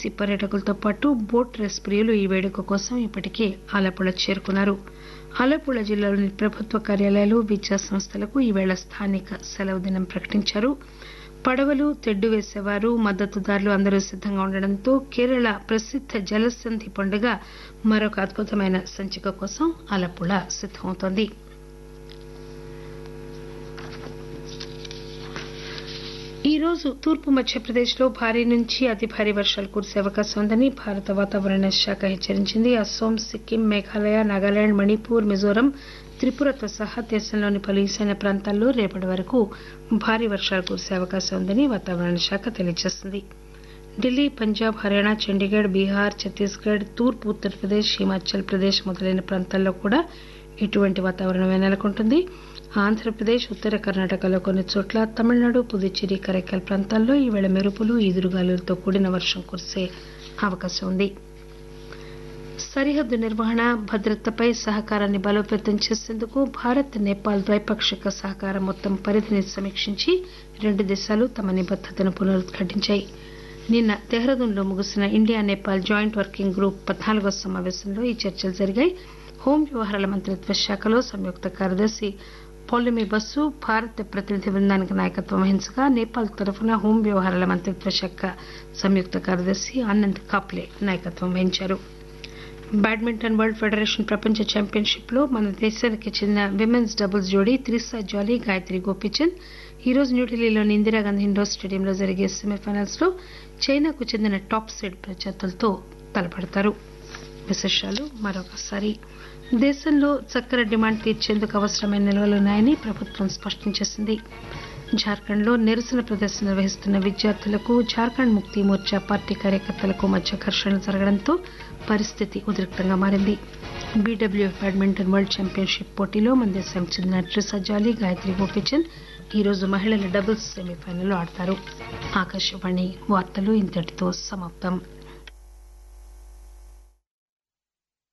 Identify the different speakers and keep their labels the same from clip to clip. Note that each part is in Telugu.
Speaker 1: విదేశీ పర్యాటకులతో పాటు బోట్ రేస్ ప్రియులు ఈ వేడుక కోసం ఇప్పటికే ఆలపుళ చేరుకున్నారు ఆలపుళ జిల్లాలోని ప్రభుత్వ కార్యాలయాలు విద్యా సంస్థలకు ఈవేళ స్థానిక సెలవు దినం ప్రకటించారు పడవలు తెడ్డు వేసేవారు మద్దతుదారులు అందరూ సిద్దంగా ఉండడంతో కేరళ ప్రసిద్ధ జలసంధి పండుగ మరొక అద్భుతమైన సంచిక కోసం ఆలపుళ సిద్దమవుతోంది ఈ రోజు తూర్పు మధ్యప్రదేశ్లో భారీ నుంచి అతి భారీ వర్షాలు కురిసే అవకాశం ఉందని భారత వాతావరణ శాఖ హెచ్చరించింది అస్సోం సిక్కిం మేఘాలయ నాగాలాండ్ మణిపూర్ మిజోరం త్రిపురతో సహా దేశంలోని పలు ఈశాన్య ప్రాంతాల్లో రేపటి వరకు భారీ వర్షాలు కురిసే అవకాశం ఉందని వాతావరణ శాఖ తెలియజేసింది ఢిల్లీ పంజాబ్ హర్యానా చండీగఢ్ బీహార్ ఛత్తీస్గఢ్ తూర్పు ఉత్తరప్రదేశ్ హిమాచల్ ప్రదేశ్ మొదలైన ప్రాంతాల్లో కూడా ఇటువంటి వాతావరణమే నెలకొంటుంది ఆంధ్రప్రదేశ్ ఉత్తర కర్ణాటకలో కొన్ని చోట్ల తమిళనాడు పుదుచ్చేరి కరైకల్ ప్రాంతాల్లో ఈవేళ మెరుపులు ఈదురుగాలులతో కూడిన వర్షం కురిసే అవకాశం ఉంది సరిహద్దు నిర్వహణ భద్రతపై సహకారాన్ని బలోపేతం చేసేందుకు భారత్ నేపాల్ ద్వైపాక్షిక సహకారం మొత్తం పరిధిని సమీక్షించి రెండు దేశాలు తమ నిబద్దతను పునరుద్ఘాటించాయి నిన్న దెహ్రాదూన్లో ముగిసిన India Nepal joint working group పద్నాలుగో సమావేశంలో ఈ చర్చలు జరిగాయి హోం వ్యవహారాల మంత్రిత్వ శాఖలో సంయుక్త కార్యదర్శి పౌలమి బస్సు భారత ప్రతినిధి బృందానికి నాయకత్వం వహించగా నేపాల్ తరఫున హోం వ్యవహారాల మంత్రిత్వ శాఖ సంయుక్త కార్యదర్శి ఆనంద్ కాప్లే నాయకత్వం వహించారు బ్యాడ్మింటన్ వరల్డ్ ఫెడరేషన్ ప్రపంచ ఛాంపియన్షిప్ లో మన దేశానికి చెందిన విమెన్స్ డబుల్స్ జోడీ త్రిసా జాలీ గాయత్రి గోపీచంద్ ఈ రోజు న్యూఢిల్లీలోని ఇందిరాగాంధీ ఇండోర్ స్టేడియంలో జరిగే సెమీఫైనల్స్ లో చైనాకు చెందిన టాప్ సీడ్ ప్రత్యర్థులతో తలపడతారు విశేషాలు మరొకసారి దేశంలో చక్కెర డిమాండ్ తీర్చేందుకు అవసరమైన నిల్వలున్నాయని ప్రభుత్వం స్పష్టం చేసింది జార్ఖండ్ లో నిరసన ప్రదర్శన నిర్వహిస్తున్న విద్యార్థులకు జార్ఖండ్ ముక్తి మోర్చా పార్టీ కార్యకర్తలకు మధ్య ఘర్షణలు జరగడంతో పరిస్థితి ఉద్రిక్తంగా మారింది బీడబ్ల్యూఎఫ్ బ్యాడ్మింటన్ వరల్డ్ ఛాంపియన్షిప్ పోటీలో మన దేశానికి చెందిన ట్రిసా జాలీ గాయత్రి గోపిచంద్ ఈ రోజు మహిళల డబుల్స్ సెమీఫైనల్లో ఆడతారు ఆకాశవాణి వార్తలు ఇంతటితో సమాప్తం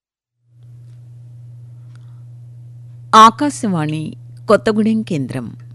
Speaker 2: ఆకాశవాణి కొత్తగూడెం కేంద్రం